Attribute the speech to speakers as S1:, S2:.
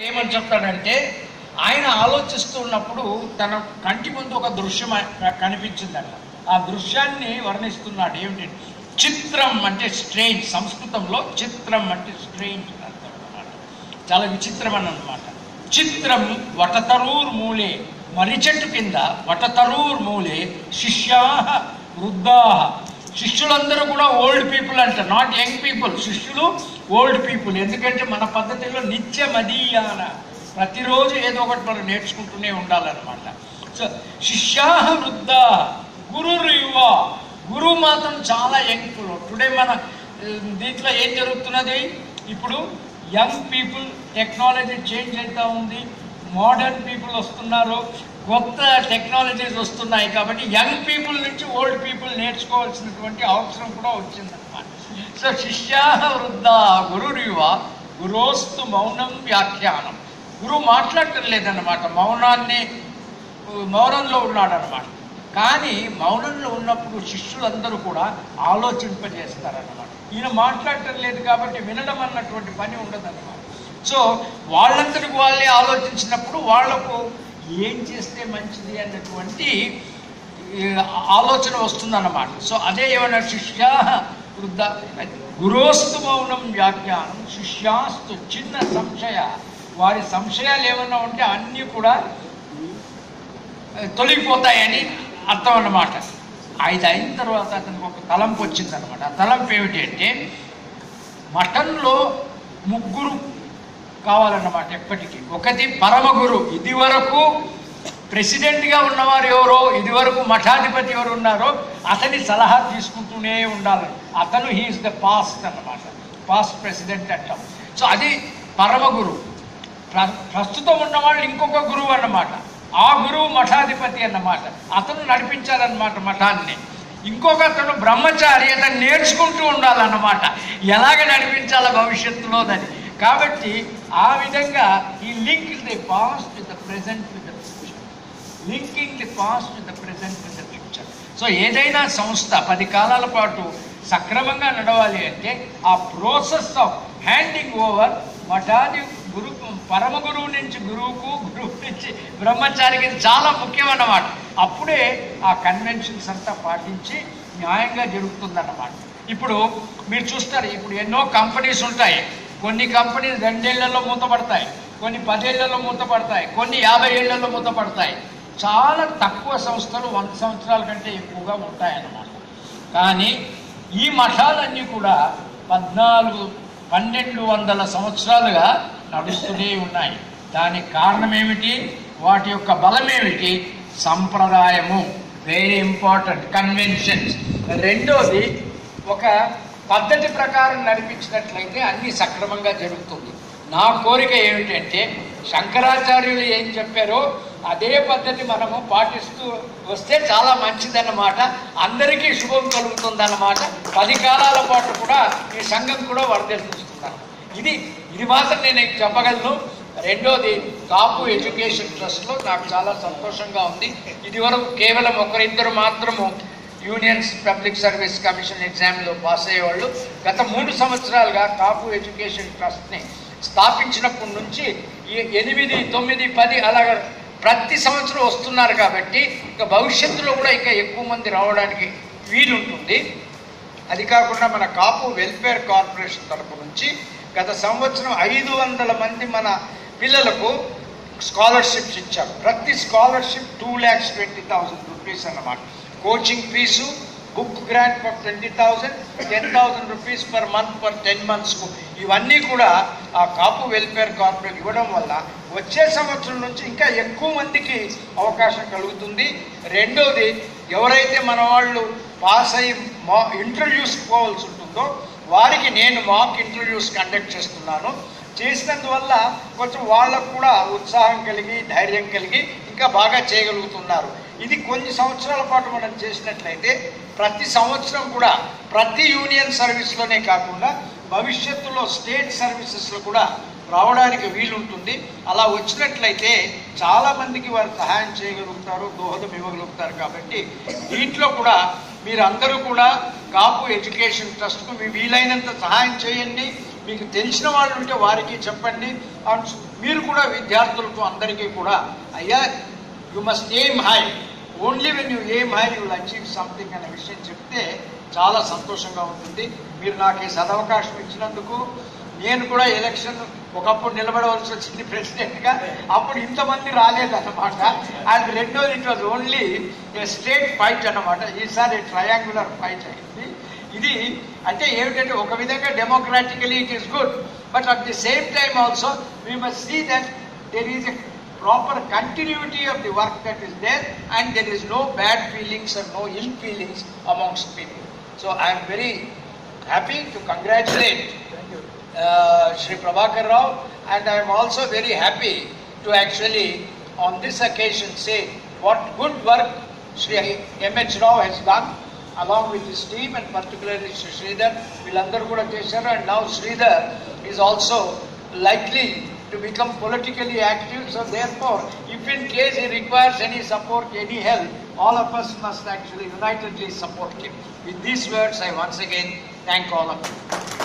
S1: ఏమని చెప్తాడంటే ఆయన ఆలోచిస్తున్నప్పుడు తన కంటి ముందు ఒక దృశ్యం ఆ- కనిపించిందట ఆ దృశ్యాన్ని వర్ణిస్తున్నాడు ఏమిటి చిత్రం అంటే స్ట్రేంజ్ సంస్కృతంలో చిత్రం అంటే స్ట్రేంజ్ అని అర్థం అన్నమాట చాలా విచిత్రం అని అనమాట చిత్రం వటతరూర్ మూలే మర్రి చెట్టు కింద వటతరూర్ మూలే శిష్యా వృద్ధా శిష్యులందరూ కూడా ఓల్డ్ పీపుల్ అంట నాట్ యంగ్ పీపుల్ శిష్యులు ఓల్డ్ పీపుల్ ఎందుకంటే మన పద్ధతిలో నిత్య మదీయాన ప్రతిరోజు ఏదో ఒకటి మనం నేర్చుకుంటూనే ఉండాలన్నమాట సో శిష్యా వృద్ధా గురు యువ గురువు మాత్రం చాలా యంగ్ టుడే మన ఆ, దీంట్లో ఏం జరుగుతున్నది ఇప్పుడు యంగ్ పీపుల్ టెక్నాలజీ చేంజ్ అవుతా ఉంది మోడర్న్ పీపుల్ వస్తున్నారు కొత్త టెక్నాలజీస్ వస్తున్నాయి కాబట్టి యంగ్ పీపుల్ నుంచి ఓల్డ్ పీపుల్ నేర్చుకోవాల్సినటువంటి అవసరం కూడా వచ్చిందన్నమాట సో శిష్యా వృద్ధ గురురివ గురోస్తు మౌనం వ్యాఖ్యానం గురువు మాట్లాడటం లేదన్నమాట మౌనాన్ని మౌనంలో ఉన్నాడనమాట కానీ మౌనంలో ఉన్నప్పుడు శిష్యులందరూ కూడా ఆలోచింపజేస్తారన్నమాట ఈయన మాట్లాడటం లేదు కాబట్టి వినడం అన్నటువంటి పని ఉండదన్నమాట సో వాళ్ళందరికి వాళ్ళే ఆలోచించినప్పుడు వాళ్లకు ఏం చేస్తే మంచిది అన్నటువంటి ఈ, ఆలోచన వస్తుందన్నమాట సో అదే ఏమన్నా శిష్య వృద్ధ గురోస్తు మౌనం వ్యాఖ్యానం శిష్యాస్తు చిన్న సంశయ వారి సంశయాలు ఏమన్నా ఉంటే అన్నీ కూడా తొలగిపోతాయని అర్థం అన్నమాట ఐదు అయిన తర్వాత అతనికి ఒక తలంపు వచ్చిందనమాట ఆ తలంపు ఏమిటి అంటే మఠంలో ముగ్గురు కావాలన్నమాట ఎప్పటికీ ఒకటి పరమగురు ఇది వరకు ప్రెసిడెంట్గా ఉన్నవారు ఎవరో ఇది వరకు మఠాధిపతి ఎవరు ఉన్నారో అతని సలహా తీసుకుంటూనే ఉండాలని అతను హీఈస్ ద పాస్ట్ అన్నమాట పాస్ట్ ప్రెసిడెంట్ అంటాం సో అది పరమగురు ప్ర- ప్రస్తుతం ఉన్నవాళ్ళు ఇంకొక గురువు అన్నమాట ఆ గురువు మఠాధిపతి అన్నమాట అతను నడిపించాలన్నమాట మఠాన్ని ఇంకొక అతను బ్రహ్మచారి అతను నేర్చుకుంటూ ఉండాలన్నమాట ఎలాగ నడిపించాల భవిష్యత్తులో దాన్ని కాబట్టి ఆ విధంగా ఈ link the past with the present with the future linking the past with the present with the future so ఏదైనా సంస్థ పది కాలాల పాటు సక్రమంగా నడవాలి అంటే ఆ ప్రాసెస్ ఆఫ్ హ్యాండింగ్ ఓవర్ మఠాది గురు పరమ గురువు నుంచి గురువుకు గురువు నుంచి బ్రహ్మచారికి ఇది చాలా ముఖ్యమన్నమాట అప్పుడే ఆ కన్వెన్షన్స్ అంతా పాటించి న్యాయంగా జరుగుతుందన్నమాట ఇప్పుడు మీరు చూస్తారు ఇప్పుడు ఎన్నో కంపెనీస్ ఉంటాయి కొన్ని కంపెనీలు రెండేళ్లలో మూతపడతాయి కొన్ని పదేళ్లలో మూతపడతాయి కొన్ని యాభై ఏళ్లలో మూతపడతాయి చాలా తక్కువ సంస్థలు వంద సంవత్సరాల కంటే ఎక్కువగా ఉంటాయన్నమాట కానీ ఈ మఠాలన్నీ కూడా పద్నాలుగు పన్నెండు వందల సంవత్సరాలుగా నడుస్తూనే ఉన్నాయి దానికి కారణం ఏమిటి వాటి యొక్క బలం ఏమిటి సంప్రదాయము వెరీ ఇంపార్టెంట్ కన్వెన్షన్స్ రెండోది ఒక పద్ధతి ప్రకారం నడిపించినట్లయితే అన్ని సక్రమంగా జరుగుతుంది నా కోరిక ఏమిటంటే శంకరాచార్యులు ఏం చెప్పారో అదే పద్ధతి మనము పాటిస్తూ వస్తే చాలా మంచిదన్నమాట అందరికీ శుభం కలుగుతుందన్నమాట పది కాలాల పాటు కూడా ఈ సంఘం కూడా వర్ధిల్లుతుందన్నమాట ఇది ఇది మాత్రం నేను చెప్పగలను రెండోది కాపు ఎడ్యుకేషన్ ట్రస్ట్లో నాకు చాలా సంతోషంగా ఉంది ఇది వరకు కేవలం ఒకరిద్దరు మాత్రము యూనియన్స్ పబ్లిక్ సర్వీస్ కమిషన్ ఎగ్జామ్లో పాస్ అయ్యేవాళ్ళు గత మూడు సంవత్సరాలుగా కాపు ఎడ్యుకేషన్ ట్రస్ట్ని స్థాపించినప్పటి నుంచి ఈ ఎనిమిది తొమ్మిది పది అలాగ ప్రతి సంవత్సరం వస్తున్నారు కాబట్టి ఇంకా భవిష్యత్తులో కూడా ఇంకా ఎక్కువ మంది రావడానికి వీలుంటుంది అది కాకుండా మన కాపు వెల్ఫేర్ కార్పొరేషన్ తరపు నుంచి గత సంవత్సరం ఐదు వందల మంది మన పిల్లలకు స్కాలర్షిప్స్ ఇచ్చారు ప్రతి scholarship two lakhs twenty thousand rupees అన్నమాట coaching fee book grant for twenty thousand ten thousand rupees per month per ten మంత్స్కు ఇవన్నీ కూడా ఆ కాపు వెల్ఫేర్ కార్పొరేట్ ఇవ్వడం వల్ల వచ్చే సంవత్సరం నుంచి ఇంకా ఎక్కువ మందికి అవకాశం కలుగుతుంది రెండోది ఎవరైతే మన వాళ్ళు పాస్ అయ్యి మా ఇంటర్వ్యూస్ పోవాల్సి ఉంటుందో వారికి నేను మాక్ ఇంటర్వ్యూస్ కండక్ట్ చేస్తున్నాను చేసినందువల్ల కొంచెం వాళ్ళకు కూడా ఉత్సాహం కలిగి ధైర్యం కలిగి ఇంకా బాగా చేయగలుగుతున్నారు ఇది కొన్ని సంవత్సరాల పాటు మనం చేసినట్లయితే ప్రతి సంవత్సరం కూడా ప్రతి యూనియన్ సర్వీస్లోనే కాకుండా భవిష్యత్తులో స్టేట్ సర్వీసెస్లో కూడా రావడానికి వీలుంటుంది అలా వచ్చినట్లయితే చాలా మందికి వారు సహాయం చేయగలుగుతారు దోహదం ఇవ్వగలుగుతారు కాబట్టి దీంట్లో కూడా మీరందరూ కూడా కాపు ఎడ్యుకేషన్ ట్రస్ట్కు మీ వీలైనంత సహాయం చేయండి మీకు తెలిసిన వాళ్ళు ఉంటే వారికి చెప్పండి అండ్ మీరు కూడా విద్యార్థులకు అందరికీ కూడా అయ్యా you must aim high only when you aim high you will achieve something అనే విషయం చెప్తే చాలా సంతోషంగా ఉంటుంది మీరు నాకు ఈ సదవకాశం ఇచ్చినందుకు నేను కూడా ఎలక్షన్ ఒకప్పుడు నిలబడవలసి వచ్చింది ప్రెసిడెంట్గా అప్పుడు ఇంతమంది రాలేదన్నమాట అండ్ రెండోది it was only a state fight అన్నమాట ఈసారి ట్రయాంగులర్ ఫైట్ అయింది ఇది అంటే ఏమిటంటే ఒక విధంగా democratically it is good but at the same time also we must see that there is a proper continuity of the work that is there and there is no bad feelings and no ill feelings amongst people. So I am very happy to congratulate uh, Sri Prabhakar Rao and I am also very happy to actually on this occasion say what good work Sri M.H. Rao has done along with his team and particularly Sri Sridhar వీళ్ళందరూ కూడా చేశారు and now Sridhar is also likely to become politically active. So therefore, if in case he requires any support, any help, all of us must actually unitedly support him. With these words, I once again thank all of you.